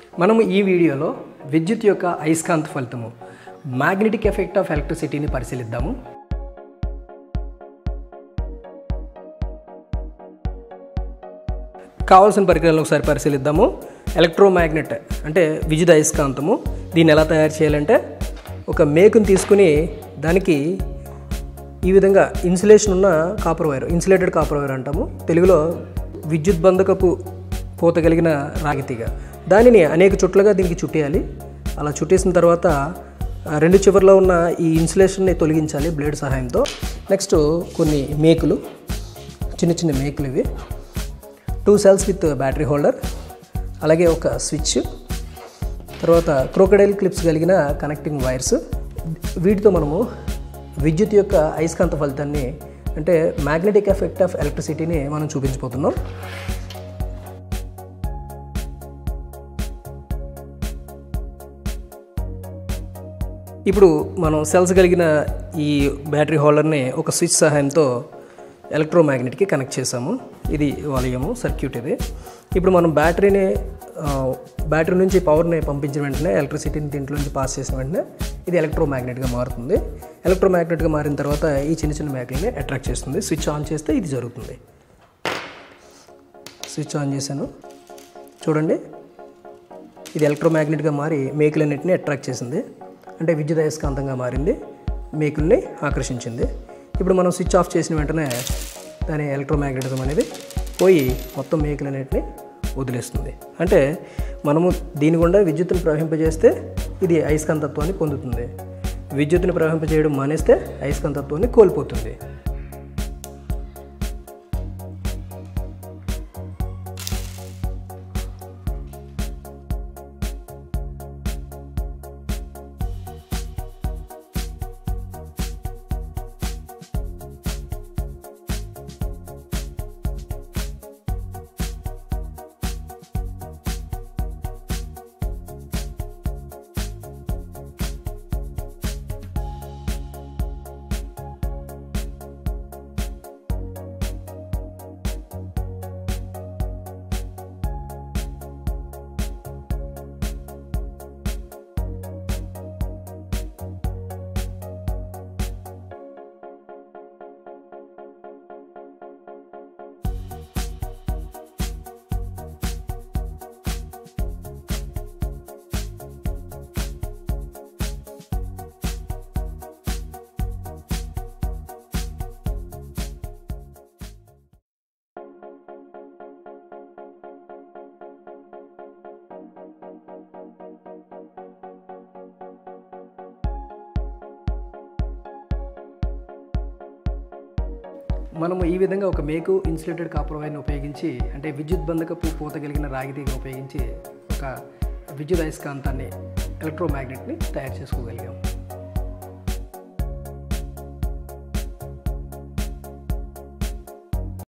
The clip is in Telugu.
మనము ఈ వీడియోలో విద్యుత్ యొక్క అయస్కాంత ఫలితము మ్యాగ్నెటిక్ ఎఫెక్ట్ ఆఫ్ ఎలక్ట్రిసిటీని పరిశీలిద్దాము కావాల్సిన పరికరాలను ఒకసారి పరిశీలిద్దాము ఎలక్ట్రోమాగ్నెట్ అంటే విద్యుత్ అయస్కాంతము దీన్ని ఎలా తయారు చేయాలంటే ఒక మేకుని తీసుకుని దానికి ఈ విధంగా ఇన్సులేషన్ ఉన్న copper wire insulated copper wire అంటాము తెలుగులో విద్యుత్ బంధకపు పూత కలిగిన రాగితీగ దానిని అనేక చుట్లుగా దీనికి చుట్టేయాలి అలా చుట్టేసిన తర్వాత ఆ, రెండు చివర్లో ఉన్న ఈ ఇన్సులేషన్ని తొలగించాలి బ్లేడ్ సహాయంతో నెక్స్ట్ కొన్ని మేకులు చిన్న చిన్న మేకులు ఇవి two cells with battery holder అలాగే ఒక స్విచ్ తర్వాత క్రోకడైల్ క్లిప్స్ కలిగిన కనెక్టింగ్ వైర్స్ వీటితో మనము విద్యుత్ యొక్క అయస్కాంత ఫలితాన్ని అంటే మ్యాగ్నెటిక్ ఎఫెక్ట్ ఆఫ్ ఎలక్ట్రిసిటీని మనం చూపించబోతున్నాం ఇప్పుడు మనం సెల్స్ కలిగిన ఈ బ్యాటరీ హోల్డర్ని ఒక స్విచ్ సహాయంతో ఎలక్ట్రోమాగ్నెట్కి కనెక్ట్ చేసాము ఇది వలయము సర్క్యూట్ ఇది ఇప్పుడు మనం బ్యాటరీని ఆ, బ్యాటరీ నుంచి పవర్ని పంపించిన వెంటనే ఎలక్ట్రిసిటీని దీంట్లో నుంచి పాస్ చేసిన వెంటనే ఇది ఎలక్ట్రోమాగ్నెట్గా మారుతుంది ఎలక్ట్రోమాగ్నెట్గా మారిన తర్వాత ఈ చిన్న చిన్న మ్యాగ్నెట్ని అట్రాక్ట్ చేస్తుంది స్విచ్ ఆన్ చేస్తే ఇది జరుగుతుంది స్విచ్ ఆన్ చేశాను చూడండి ఇది ఎలక్ట్రోమాగ్నెట్గా మారి మేకులన్నింటినీ అట్రాక్ట్ చేసింది అంటే విద్యుత్ అయస్కాంతంగా మారింది మేకుల్ని ఆకర్షించింది ఇప్పుడు మనం స్విచ్ ఆఫ్ చేసిన వెంటనే దాని ఎలక్ట్రోమాగ్నెటిజం అనేది పోయి మొత్తం మేకులన్నింటినీ వదిలేస్తుంది అంటే మనము దీని గుండా విద్యుత్తును ప్రవహింపజేస్తే ఇది అయస్కాంతత్వాన్ని పొందుతుంది విద్యుత్తుని ప్రవహింపజేయడం మానేస్తే అయస్కాంతత్వాన్ని కోల్పోతుంది మనము ఈ విధంగా ఒక మేకు ఇన్సులేటెడ్ కాపర్ వైర్ని ఉపయోగించి అంటే విద్యుత్ బంధకపు పూత కలిగిన రాగితీగ ఉపయోగించి ఒక విద్యుత్ అయస్కాంతాన్ని ఎలక్ట్రోమాగ్నెట్ని తయారు చేసుకోగలిగాం